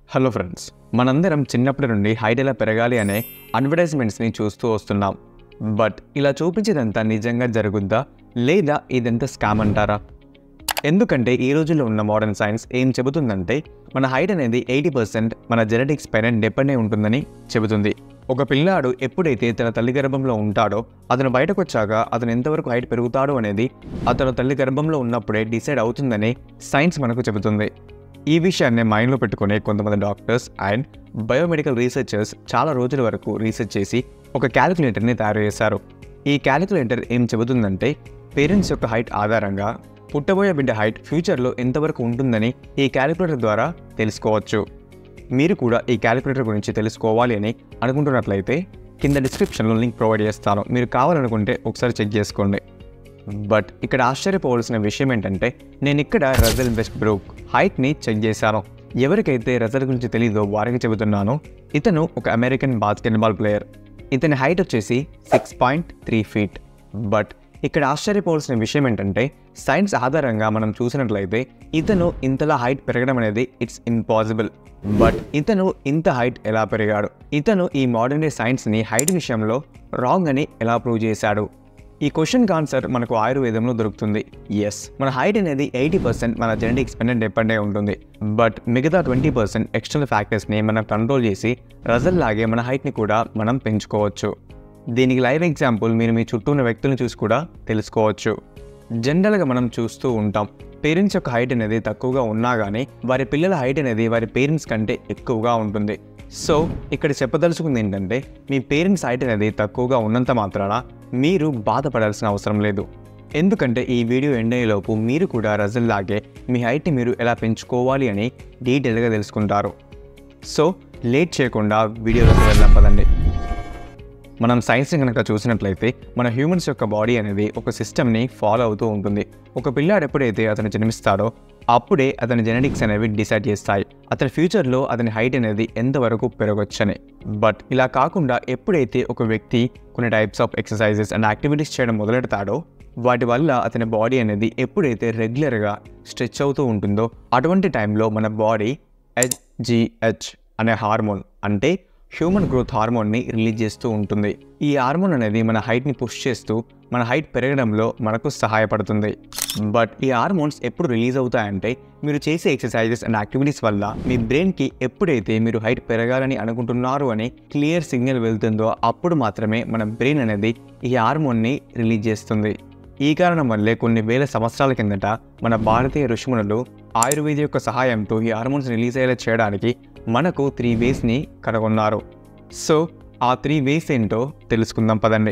hello friends మనందరం చిన్నప్పటి నుండి హైట్ ఎలా పెరగాలి అనే అడ్వర్టైజ్మెంట్స్ని చూస్తూ వస్తున్నాం బట్ ఇలా చూపించేదంతా నిజంగా జరుగుద్దా లేదా ఇదంతా స్కామ్ అంటారా ఎందుకంటే ఈ రోజుల్లో ఉన్న మోడర్న్ సైన్స్ ఏం చెబుతుందంటే మన హైట్ అనేది ఎయిటీ పర్సెంట్ మన జెనెటిక్స్ పైన డిపెండ్ అయి ఉంటుందని చెబుతుంది ఒక పిల్లాడు ఎప్పుడైతే తన తల్లి గర్భంలో ఉంటాడో అతను బయటకు వచ్చాక అతను ఎంతవరకు హైట్ పెరుగుతాడు అనేది అతను తల్లి గర్భంలో ఉన్నప్పుడే డిసైడ్ అవుతుందని సైన్స్ మనకు చెబుతుంది ఈ విషయాన్ని మైండ్లో పెట్టుకునే కొంతమంది డాక్టర్స్ అండ్ బయోమెడికల్ రీసెర్చర్స్ చాలా రోజుల వరకు రీసెర్చ్ చేసి ఒక క్యాలిక్యులేటర్ని తయారు చేశారు ఈ క్యాలిక్యులేటర్ ఏం చెబుతుందంటే పేరెంట్స్ యొక్క హైట్ ఆధారంగా పుట్టబోయే బిడ్డ హైట్ ఫ్యూచర్లో ఎంతవరకు ఉంటుందని ఈ క్యాలిక్యులేటర్ ద్వారా తెలుసుకోవచ్చు మీరు కూడా ఈ క్యాలిక్యులేటర్ గురించి తెలుసుకోవాలి అని అనుకుంటున్నట్లయితే కింద డిస్క్రిప్షన్లో లింక్ ప్రొవైడ్ చేస్తాను మీరు కావాలనుకుంటే ఒకసారి చెక్ చేసుకోండి బట్ ఇక్కడ ఆశ్చర్యపోవాల్సిన విషయం ఏంటంటే నేను ఇక్కడ రజల్ వెస్ట్ బ్రూక్ హైట్ని చెక్ చేశాను ఎవరికైతే రజల్ గురించి తెలీదో వారికి చెబుతున్నాను ఇతను ఒక అమెరికన్ బాస్కెట్బాల్ ప్లేయర్ ఇతని హైట్ వచ్చేసి six point three feet but ఇక్కడ ఆశ్చర్యపోవాల్సిన విషయం ఏంటంటే సైన్స్ ఆధారంగా మనం చూసినట్లయితే ఇతను ఇంతలా హైట్ పెరగడం అనేది ఇట్స్ ఇంపాసిబుల్ బట్ ఇతను ఇంత హైట్ ఎలా పెరిగాడు ఇతను ఈ మోడర్న్ డే సైన్స్ని హైట్ విషయంలో రాంగ్ అని ఎలా ప్రూవ్ చేశాడు ఈ క్వశ్చన్కి ఆన్సర్ మనకు ఆయుర్వేదంలో దొరుకుతుంది ఎస్ మన హైట్ అనేది ఎయిటీ పర్సెంట్ మన జెనెటిక్స్ పైన డిపెండ్ అయి ఉంటుంది బట్ మిగతా ట్వంటీ పర్సెంట్ ఎక్స్టర్నల్ ఫ్యాక్టర్స్ని మనం కంట్రోల్ చేసి రజల్ లాగే మన హైట్ని కూడా మనం పెంచుకోవచ్చు దీనికి లైవ్ ఎగ్జాంపుల్ మీరు మీ చుట్టూ ఉన్న వ్యక్తులను చూసి కూడా తెలుసుకోవచ్చు జనరల్గా మనం చూస్తూ ఉంటాం పేరెంట్స్ యొక్క హైట్ అనేది తక్కువగా ఉన్నా కానీ వారి పిల్లల హైట్ అనేది వారి పేరెంట్స్ కంటే ఎక్కువగా ఉంటుంది సో ఇక్కడ చెప్పదలుచుకుంది ఏంటంటే మీ పేరెంట్స్ హైట్ అనేది తక్కువగా ఉన్నంత మాత్రాన మీరు బాధపడాల్సిన అవసరం లేదు ఎందుకంటే ఈ వీడియో ఎండ్ అయ్యేలోపు మీరు కూడా రజల్ లాగే మీ హైట్ని మీరు ఎలా పెంచుకోవాలి అని డీటెయిల్గా తెలుసుకుంటారు సో లేట్ చేయకుండా వీడియోలోకి వెళ్దాం పదండి మనం సైన్స్ని కనుక చూసినట్లయితే మన హ్యూమన్స్ యొక్క బాడీ అనేది ఒక సిస్టమ్ని ఫాలో అవుతూ ఉంటుంది ఒక పిల్లాడు ఎప్పుడైతే అతను జన్మిస్తాడో అప్పుడే అతని జెనెటిక్స్ అనేవి డిసైడ్ చేస్తాయి అతని ఫ్యూచర్లో అతని హైట్ అనేది ఎంతవరకు పెరగొచ్చని బట్ ఇలా కాకుండా ఎప్పుడైతే ఒక వ్యక్తి కొన్ని types of exercises and activities చేయడం మొదలెడతాడో వాటి వల్ల అతని బాడీ అనేది ఎప్పుడైతే రెగ్యులర్గా స్ట్రెచ్ అవుతూ ఉంటుందో అటువంటి టైంలో మన బాడీ హెచ్జిహెచ్ అనే హార్మోన్ అంటే హ్యూమన్ గ్రోత్ హార్మోన్ని రిలీజ్ చేస్తూ ఉంటుంది ఈ హార్మోన్ అనేది మన హైట్ని పుష్ చేస్తూ మన హైట్ పెరగడంలో మనకు సహాయపడుతుంది బట్ ఈ హార్మోన్స్ ఎప్పుడు రిలీజ్ అవుతాయంటే మీరు చేసే ఎక్సర్సైజెస్ అండ్ యాక్టివిటీస్ వల్ల మీ బ్రెయిన్కి ఎప్పుడైతే మీరు హైట్ పెరగాలని అనుకుంటున్నారు అని క్లియర్ సిగ్నల్ వెళ్తుందో అప్పుడు మాత్రమే మన బ్రెయిన్ అనేది ఈ హార్మోన్ని రిలీజ్ చేస్తుంది ఈ కారణం వల్లే కొన్ని వేల సంవత్సరాల కిందట మన భారతీయ ఋషిమునులు ఆయుర్వేద యొక్క సహాయంతో ఈ హార్మోన్స్ రిలీజ్ అయ్యేలా చేయడానికి మనకు త్రీ వేస్ని కనుగొన్నారు సో ఆ త్రీ వేస్ ఏంటో తెలుసుకుందాం పదండి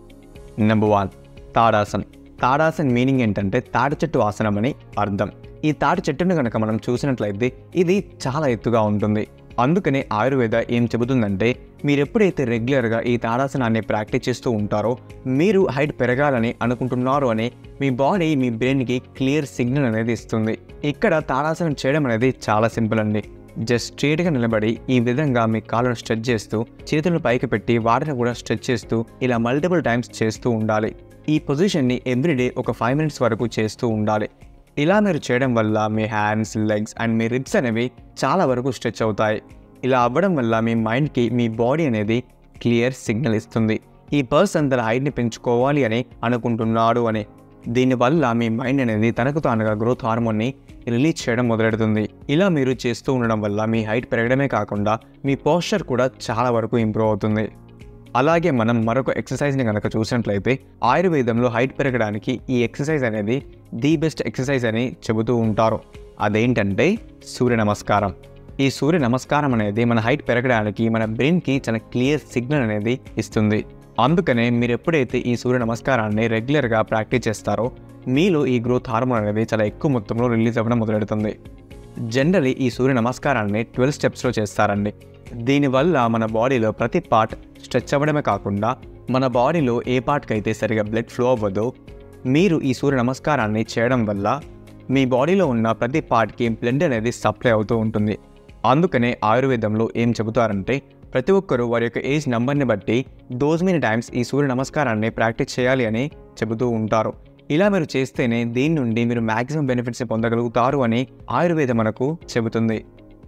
number one Tadasan Tadasan meaning ఏంటంటే తాడి చెట్టు ఆసనం అని అర్థం ఈ తాడి చెట్టును కనుక మనం చూసినట్లయితే ఇది చాలా ఎత్తుగా ఉంటుంది అందుకనే ఆయుర్వేద ఏం చెబుతుందంటే మీరు ఎప్పుడైతే రెగ్యులర్గా ఈ తాడాసనాన్ని ప్రాక్టీస్ చేస్తూ ఉంటారో మీరు హైట్ పెరగాలని అనుకుంటున్నారు అని మీ బాడీ మీ బ్రెయిన్కి క్లియర్ సిగ్నల్ అనేది ఇస్తుంది ఇక్కడ తాడాసనం చేయడం అనేది చాలా సింపుల్ అండి జస్ట్ స్ట్రేట్గా నిలబడి ఈ విధంగా మీ కాళ్ళను స్ట్రెచ్ చేస్తూ చేతులను పైకి పెట్టి వాటిని కూడా స్ట్రెచ్ చేస్తూ ఇలా మల్టిపుల్ టైమ్స్ చేస్తూ ఉండాలి ఈ పొజిషన్ని ఎవ్రీడే ఒక ఫైవ్ మినిట్స్ వరకు చేస్తూ ఉండాలి ఇలా మీరు చేయడం వల్ల మీ హ్యాండ్స్ లెగ్స్ అండ్ మీ రిబ్స్ అనేవి చాలా వరకు స్ట్రెచ్ అవుతాయి ఇలా అవ్వడం వల్ల మీ మైండ్కి మీ బాడీ అనేది క్లియర్ సిగ్నల్ ఇస్తుంది ఈ పర్సన్ తన హైట్ని పెంచుకోవాలి అని అనుకుంటున్నాడు అని దీనివల్ల మీ మైండ్ అనేది తనకు తానుగా గ్రోత్ హార్మోన్ని రిలీజ్ చేయడం మొదలెడుతుంది ఇలా మీరు చేస్తూ ఉండడం వల్ల మీ హైట్ పెరగడమే కాకుండా మీ పోస్చర్ కూడా చాలా వరకు ఇంప్రూవ్ అవుతుంది అలాగే మనం మరొక ఎక్సర్సైజ్ని కనుక చూసినట్లయితే ఆయుర్వేదంలో హైట్ పెరగడానికి ఈ ఎక్సర్సైజ్ అనేది ది బెస్ట్ ఎక్సర్సైజ్ అని చెబుతూ ఉంటారు అదేంటంటే సూర్య నమస్కారం ఈ సూర్య నమస్కారం అనేది మన హైట్ పెరగడానికి మన బ్రెయిన్కి చాలా క్లియర్ సిగ్నల్ అనేది ఇస్తుంది అందుకనే మీరు ఎప్పుడైతే ఈ సూర్య నమస్కారాన్ని రెగ్యులర్గా ప్రాక్టీస్ చేస్తారో మీలో ఈ గ్రోత్ హార్మోన్ అనేది చాలా ఎక్కువ మొత్తంలో రిలీజ్ అవ్వడం మొదలెడుతుంది జనరలీ ఈ సూర్య నమస్కారాన్ని ట్వెల్వ్ స్టెప్స్లో చేస్తారండి దీనివల్ల మన బాడీలో ప్రతి పార్ట్ స్ట్రెచ్ అవ్వడమే కాకుండా మన బాడీలో ఏ పార్ట్కి అయితే సరిగా బ్లడ్ ఫ్లో అవ్వదో మీరు ఈ సూర్య నమస్కారాన్ని చేయడం వల్ల మీ బాడీలో ఉన్న ప్రతి పార్ట్కి బ్లడ్ అనేది సప్లై అవుతూ ఉంటుంది అందుకనే ఆయుర్వేదంలో ఏం చెబుతారంటే ప్రతి ఒక్కరూ వారి యొక్క ఏజ్ నెంబర్ని బట్టి దోస్ మెనీ టైమ్స్ ఈ సూర్య నమస్కారాన్ని ప్రాక్టీస్ చేయాలి అని చెబుతూ ఉంటారు ఇలా మీరు చేస్తేనే దీని నుండి మీరు మ్యాక్సిమం బెనిఫిట్స్ పొందగలుగుతారు అని ఆయుర్వేదం మనకు చెబుతుంది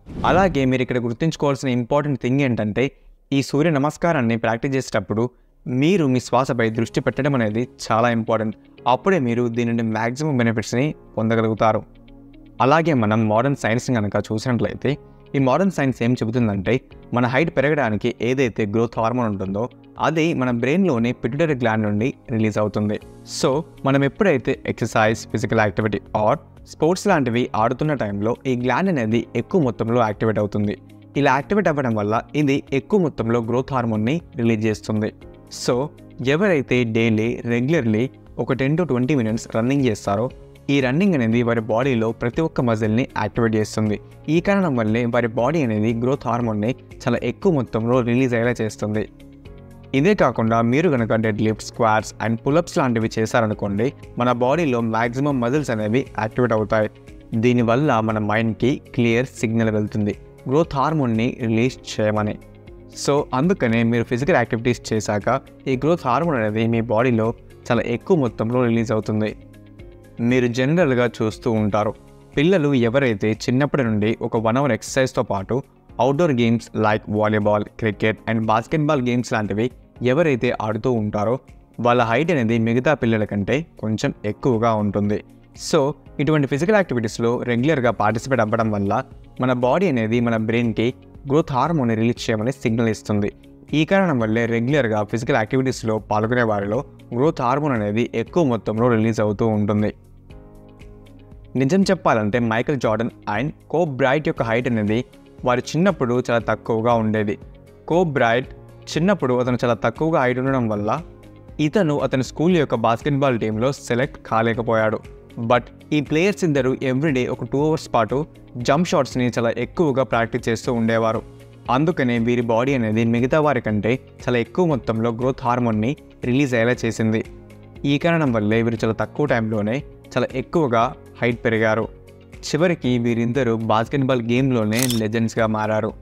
అలాగే మీరు ఇక్కడ గుర్తుంచుకోవాల్సిన ఇంపార్టెంట్ థింగ్ ఏంటంటే ఈ సూర్య నమస్కారాన్ని ప్రాక్టీస్ చేసేటప్పుడు మీరు మీ శ్వాసపై దృష్టి పెట్టడం అనేది చాలా ఇంపార్టెంట్ అప్పుడే మీరు దీని నుండి మ్యాక్సిమం బెనిఫిట్స్ని పొందగలుగుతారు అలాగే మనం మోడర్న్ సైన్స్ కనుక చూసినట్లయితే ఈ మోడర్న్ సైన్స్ ఏం చెబుతుందంటే మన హైట్ పెరగడానికి ఏదైతే గ్రోత్ హార్మోన్ ఉంటుందో అది మన బ్రెయిన్లోని పిట్యూటరీ గ్లాండ్ నుండి రిలీజ్ అవుతుంది సో మనం ఎప్పుడైతే exercise physical activity or sports లాంటివి ఆడుతున్న టైంలో ఈ గ్లాండ్ అనేది ఎక్కువ మొత్తంలో యాక్టివేట్ అవుతుంది ఇలా యాక్టివేట్ అవ్వడం వల్ల ఇది ఎక్కువ మొత్తంలో గ్రోత్ హార్మోన్ని రిలీజ్ చేస్తుంది సో ఎవరైతే డైలీ రెగ్యులర్లీ ఒక ten to twenty minutes running చేస్తారో ఈ రన్నింగ్ అనేది వారి బాడీలో ప్రతి ఒక్క మజిల్ని యాక్టివేట్ చేస్తుంది ఈ కారణం వల్లే వారి బాడీ అనేది గ్రోత్ హార్మోన్ని చాలా ఎక్కువ మొత్తంలో రిలీజ్ అయ్యేలా చేస్తుంది ఇదే కాకుండా మీరు కనుక deadlift squats and pullups లాంటివి చేశారనుకోండి మన బాడీలో మ్యాక్సిమం మజిల్స్ అనేవి యాక్టివేట్ అవుతాయి దీనివల్ల మన మైండ్కి క్లియర్ సిగ్నల్ వెళ్తుంది గ్రోత్ హార్మోన్ని రిలీజ్ చేయమని సో అందుకనే మీరు ఫిజికల్ యాక్టివిటీస్ చేశాక ఈ గ్రోత్ హార్మోన్ అనేది మీ బాడీలో చాలా ఎక్కువ మొత్తంలో రిలీజ్ అవుతుంది మీరు జనరల్గా చూస్తూ ఉంటారు పిల్లలు ఎవరైతే చిన్నప్పటి నుండి ఒక వన్ అవర్ ఎక్సర్సైజ్తో పాటు outdoor games like volleyball cricket and basketball games లాంటివి ఎవరైతే ఆడుతూ ఉంటారో వాళ్ళ హైట్ అనేది మిగతా పిల్లల కంటే కొంచెం ఎక్కువగా ఉంటుంది సో ఇటువంటి ఫిజికల్ యాక్టివిటీస్లో రెగ్యులర్గా పార్టిసిపేట్ అవ్వడం వల్ల మన బాడీ అనేది మన బ్రెయిన్కి గ్రోత్ హార్మోన్ రిలీజ్ చేయమని సిగ్నల్ ఇస్తుంది ఈ కారణం వల్లే రెగ్యులర్గా ఫిజికల్ యాక్టివిటీస్లో పాల్గొనే వారిలో గ్రోత్ హార్మోన్ అనేది ఎక్కువ మొత్తంలో రిలీజ్ అవుతూ ఉంటుంది నిజం చెప్పాలంటే Michael Jordan and Kobe Bryant యొక్క హైట్ అనేది వారి చిన్నప్పుడు చాలా తక్కువగా ఉండేది కో బ్రైట్ చిన్నప్పుడు అతను చాలా తక్కువగా హైట్ ఉండడం వల్ల ఇతను అతని స్కూల్ యొక్క బాస్కెట్బాల్ టీంలో సెలెక్ట్ కాలేకపోయాడు బట్ ఈ ప్లేయర్స్ ఇద్దరు ఎవ్రీడే ఒక టూ అవర్స్ పాటు జంప్ షాట్స్ని చాలా ఎక్కువగా ప్రాక్టీస్ చేస్తూ ఉండేవారు అందుకనే వీరి బాడీ అనేది మిగతా వారి కంటే చాలా ఎక్కువ మొత్తంలో గ్రోత్ హార్మోన్ని రిలీజ్ అయ్యేలా చేసింది ఈ కారణం వల్లే వీరు చాలా తక్కువ టైంలోనే చాలా ఎక్కువగా హైట్ పెరిగారు చివరికి వీరిద్దరూ బాస్కెట్బాల్ గేమ్లోనే లెజెండ్స్గా మారారు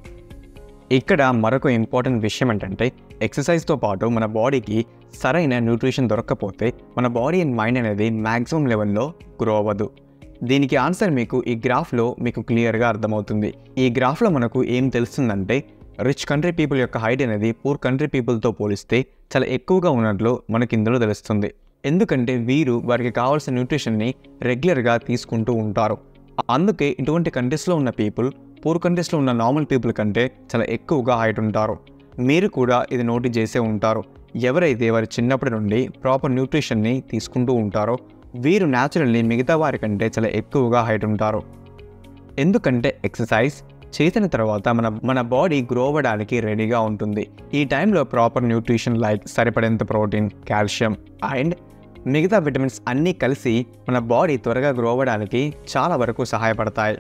ఇక్కడ మరొక ఇంపార్టెంట్ విషయం ఏంటంటే ఎక్సర్సైజ్తో పాటు మన బాడీకి సరైన న్యూట్రిషన్ దొరకకపోతే మన బాడీ అండ్ మైండ్ అనేది మ్యాక్సిమం లెవెల్లో గ్రో అవ్వదు దీనికి ఆన్సర్ మీకు ఈ గ్రాఫ్లో మీకు క్లియర్గా అర్థమవుతుంది ఈ గ్రాఫ్లో మనకు ఏం తెలుస్తుందంటే రిచ్ కంట్రీ పీపుల్ యొక్క హైట్ అనేది పూర్ కంట్రీ పీపుల్తో పోలిస్తే చాలా ఎక్కువగా ఉన్నట్లు మనకి ఇందులో తెలుస్తుంది ఎందుకంటే వీరు వారికి కావాల్సిన న్యూట్రిషన్ని రెగ్యులర్గా తీసుకుంటూ ఉంటారు అందుకే ఇటువంటి కంట్రీస్లో ఉన్న పీపుల్ పూర్ కంట్రీస్లో ఉన్న నార్మల్ పీపుల్ కంటే చాలా ఎక్కువగా హైట్ ఉంటారు మీరు కూడా ఇది నోటి చేసే ఉంటారు ఎవరైతే వారి చిన్నప్పటి నుండి ప్రాపర్ న్యూట్రిషన్ని తీసుకుంటూ ఉంటారో వీరు న్యాచురల్లీ మిగతా వారి కంటే చాలా ఎక్కువగా హైట్ ఉంటారు ఎందుకంటే ఎక్సర్సైజ్ చేసిన తర్వాత మన మన బాడీ గ్రో అవ్వడానికి రెడీగా ఉంటుంది ఈ టైంలో ప్రాపర్ న్యూట్రిషన్ లైక్ సరిపడేంత ప్రోటీన్ కాల్షియం అండ్ మిగతా విటమిన్స్ అన్నీ కలిసి మన బాడీ త్వరగా గ్రో అవ్వడానికి చాలా వరకు సహాయపడతాయి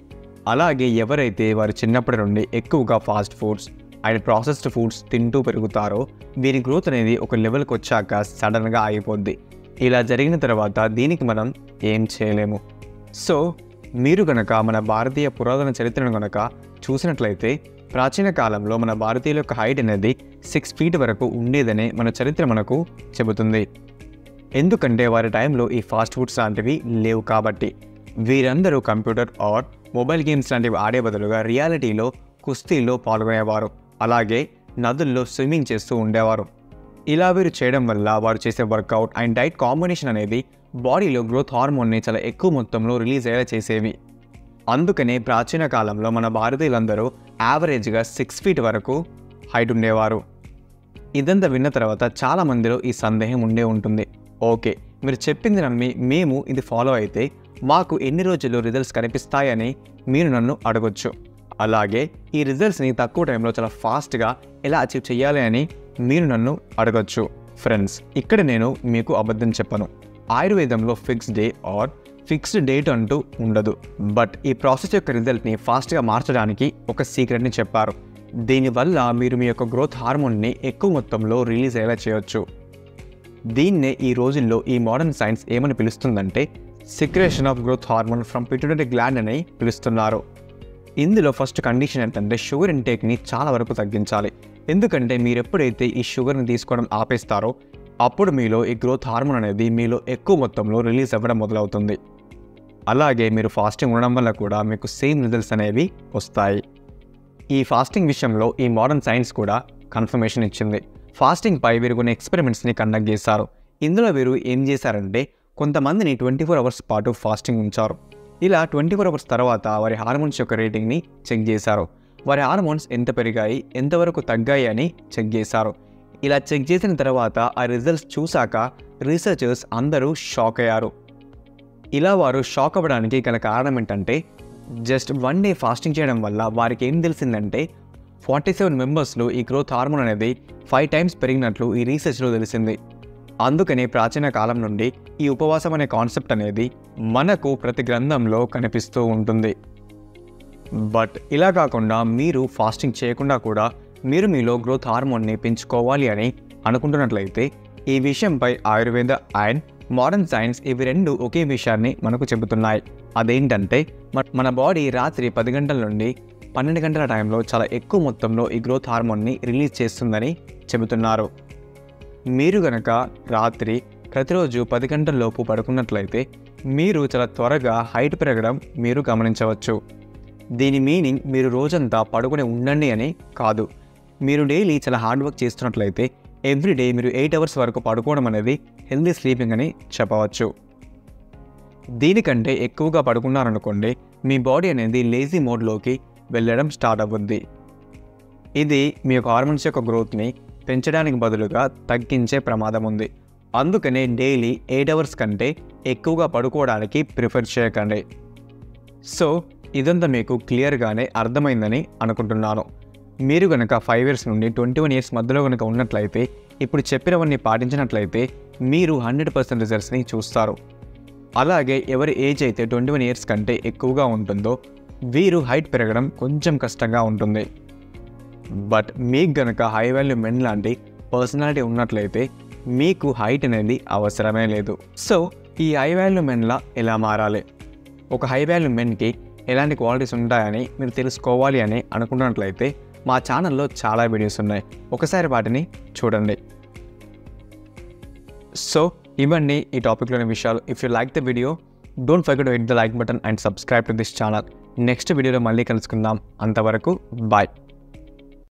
అలాగే ఎవరైతే వారు చిన్నప్పటి నుండి ఎక్కువగా fast foods and processed foods తింటూ పెరుగుతారో వీరి గ్రోత్ అనేది ఒక లెవెల్కి వచ్చాక సడన్గా ఆగిపోద్ది ఇలా జరిగిన తర్వాత దీనికి మనం ఏం చేయలేము సో మీరు గనక మన భారతీయ పురాతన చరిత్రను గనక చూసినట్లయితే ప్రాచీన కాలంలో మన భారతీయుల యొక్క హైట్ అనేది సిక్స్ ఫీట్ వరకు ఉండేదని మన చరిత్ర మనకు చెబుతుంది ఎందుకంటే వారి టైంలో ఈ ఫాస్ట్ ఫుడ్స్ లాంటివి లేవు కాబట్టి వీరందరూ కంప్యూటర్ ఆర్ మొబైల్ గేమ్స్ లాంటివి ఆడే బదులుగా రియాలిటీలో కుస్తీల్లో పాల్గొనేవారు అలాగే నదుల్లో స్విమ్మింగ్ చేస్తూ ఉండేవారు ఇలా వీరు చేయడం వల్ల వారు చేసే వర్కౌట్ అండ్ డైట్ కాంబినేషన్ అనేది బాడీలో గ్రోత్ హార్మోన్ని చాలా ఎక్కువ మొత్తంలో రిలీజ్ అయ్యేలా చేసేవి అందుకనే ప్రాచీన కాలంలో మన భారతీయులందరూ యావరేజ్గా సిక్స్ ఫీట్ వరకు హైట్ ఉండేవారు ఇదంతా విన్న తర్వాత చాలా మందిలో ఈ సందేహం ఉండే ఉంటుంది ఓకే మీరు చెప్పింది నమ్మి మేము ఇది ఫాలో అయితే మాకు ఎన్ని రోజుల్లో రిజల్ట్స్ కనిపిస్తాయని మీరు నన్ను అడగొచ్చు అలాగే ఈ రిజల్ట్స్ని తక్కువ టైంలో చాలా ఫాస్ట్గా ఎలా అచీవ్ చేయాలి అని మీరు నన్ను అడగొచ్చు ఫ్రెండ్స్ ఇక్కడ నేను మీకు అబద్ధం చెప్పను ఆయుర్వేదంలో fixed day or fixed date అంటూ ఉండదు బట్ ఈ ప్రాసెస్ యొక్క రిజల్ట్ని ఫాస్ట్గా మార్చడానికి ఒక సీక్రెట్ని చెప్పారు దీనివల్ల మీరు మీ యొక్క గ్రోత్ హార్మోన్ని ఎక్కువ మొత్తంలో రిలీజ్ అయ్యేలా చేయొచ్చు దీన్నే ఈ రోజుల్లో ఈ మోడర్న్ సైన్స్ ఏమని పిలుస్తుందంటే secretion of growth hormone from pituitary gland అని పిలుస్తున్నారు ఇందులో ఫస్ట్ కండిషన్ ఏంటంటే షుగర్ ఇంటేక్ని చాలా వరకు తగ్గించాలి ఎందుకంటే మీరు ఎప్పుడైతే ఈ షుగర్ని తీసుకోవడం ఆపేస్తారో అప్పుడు మీలో ఈ గ్రోత్ హార్మోన్ అనేది మీలో ఎక్కువ మొత్తంలో రిలీజ్ అవ్వడం మొదలవుతుంది అలాగే మీరు ఫాస్టింగ్ ఉండడం వల్ల కూడా మీకు సేమ్ రిజల్ట్స్ అనేవి వస్తాయి ఈ ఫాస్టింగ్ విషయంలో ఈ మోడర్న్ సైన్స్ కూడా కన్ఫర్మేషన్ ఇచ్చింది ఫాస్టింగ్ పై వీరు కొన్ని ఎక్స్పెరిమెంట్స్ని కండక్ట్ చేశారు ఇందులో వీరు ఏం చేశారంటే కొంతమందిని ట్వంటీ ఫోర్ అవర్స్ పాటు ఫాస్టింగ్ ఉంచారు ఇలా ట్వంటీ ఫోర్ అవర్స్ తర్వాత వారి హార్మోన్స్ యొక్క రేటింగ్ని చెక్ చేశారు వారి హార్మోన్స్ ఎంత పెరిగాయి ఎంతవరకు తగ్గాయి అని చెక్ చేశారు ఇలా చెక్ చేసిన తర్వాత ఆ రిజల్ట్స్ చూశాక రీసెర్చర్స్ అందరూ షాక్ అయ్యారు ఇలా వారు షాక్ అవ్వడానికి గల కారణం ఏంటంటే జస్ట్ వన్ డే ఫాస్టింగ్ చేయడం వల్ల వారికి ఏం తెలిసిందంటే ఫార్టీ సెవెన్ మెంబర్స్లో ఈ గ్రోత్ హార్మోన్ అనేది ఫైవ్ టైమ్స్ పెరిగినట్లు ఈ రీసెర్చ్లో తెలిసింది అందుకనే ప్రాచీన కాలం నుండి ఈ ఉపవాసం అనే కాన్సెప్ట్ అనేది మనకు ప్రతి గ్రంథంలో కనిపిస్తూ ఉంటుంది బట్ ఇలా కాకుండా మీరు ఫాస్టింగ్ చేయకుండా కూడా మీరు మీలో గ్రోత్ హార్మోన్ని పెంచుకోవాలి అని అనుకుంటున్నట్లయితే ఈ విషయంపై ఆయుర్వేద అండ్ మోడర్న్ సైన్స్ ఇవి రెండు ఒకే విషయాన్ని మనకు చెబుతున్నాయి అదేంటంటే మ- మన బాడీ రాత్రి పది గంటల నుండి పన్నెండు గంటల టైంలో చాలా ఎక్కువ మొత్తంలో ఈ గ్రోత్ హార్మోన్ని రిలీజ్ చేస్తుందని చెబుతున్నారు మీరు గనక రాత్రి ప్రతిరోజు పది గంటల లోపు పడుకున్నట్లయితే మీరు చాలా త్వరగా హైట్ పెరగడం మీరు గమనించవచ్చు దీని మీనింగ్ మీరు రోజంతా పడుకుని ఉండండి అని కాదు మీరు డైలీ చాలా హార్డ్ వర్క్ చేస్తున్నట్లయితే ఎవ్రీడే మీరు ఎయిట్ అవర్స్ వరకు పడుకోవడం అనేది హెల్దీ స్లీపింగ్ అని చెప్పవచ్చు దీనికంటే ఎక్కువగా పడుకున్నారనుకోండి మీ బాడీ అనేది లేజీ మోడ్లోకి వెళ్ళడం స్టార్ట్ అవ్వుద్ది ఇది మీ యొక్క హార్మోన్స్ యొక్క గ్రోత్ని పెంచడానికి బదులుగా తగ్గించే ప్రమాదం ఉంది అందుకనే డైలీ ఎయిట్ అవర్స్ కంటే ఎక్కువగా పడుకోవడానికి ప్రిఫర్ చేయకండి సో ఇదంతా మీకు క్లియర్గానే అర్థమైందని అనుకుంటున్నాను మీరు కనుక ఫైవ్ ఇయర్స్ నుండి ట్వంటీ వన్ ఇయర్స్ మధ్యలో కనుక ఉన్నట్లయితే ఇప్పుడు చెప్పినవన్నీ పాటించినట్లయితే మీరు హండ్రెడ్ పర్సెంట్ రిజల్ట్స్ని చూస్తారు అలాగే ఎవరి ఏజ్ అయితే ట్వంటీ వన్ ఇయర్స్ కంటే ఎక్కువగా ఉంటుందో వీరు హైట్ పెరగడం కొంచెం కష్టంగా ఉంటుంది బట్ మీకు గనక హై వాల్యూ మెన్ లాంటి పర్సనాలిటీ ఉన్నట్లయితే మీకు హైట్ అనేది అవసరమే లేదు సో ఈ హై వాల్యూ మెన్లా ఎలా మారాలి ఒక హై వాల్యూ మెన్కి ఎలాంటి క్వాలిటీస్ ఉంటాయని మీరు తెలుసుకోవాలి అని అనుకున్నట్లయితే మా ఛానల్లో చాలా వీడియోస్ ఉన్నాయి ఒకసారి వాటిని చూడండి సో ఇవన్నీ ఈ టాపిక్లోని విషయాలు if you like the video don't forget to hit the like button and subscribe to this channel next వీడియోలో మళ్ళీ కలుసుకుందాం అంతవరకు బాయ్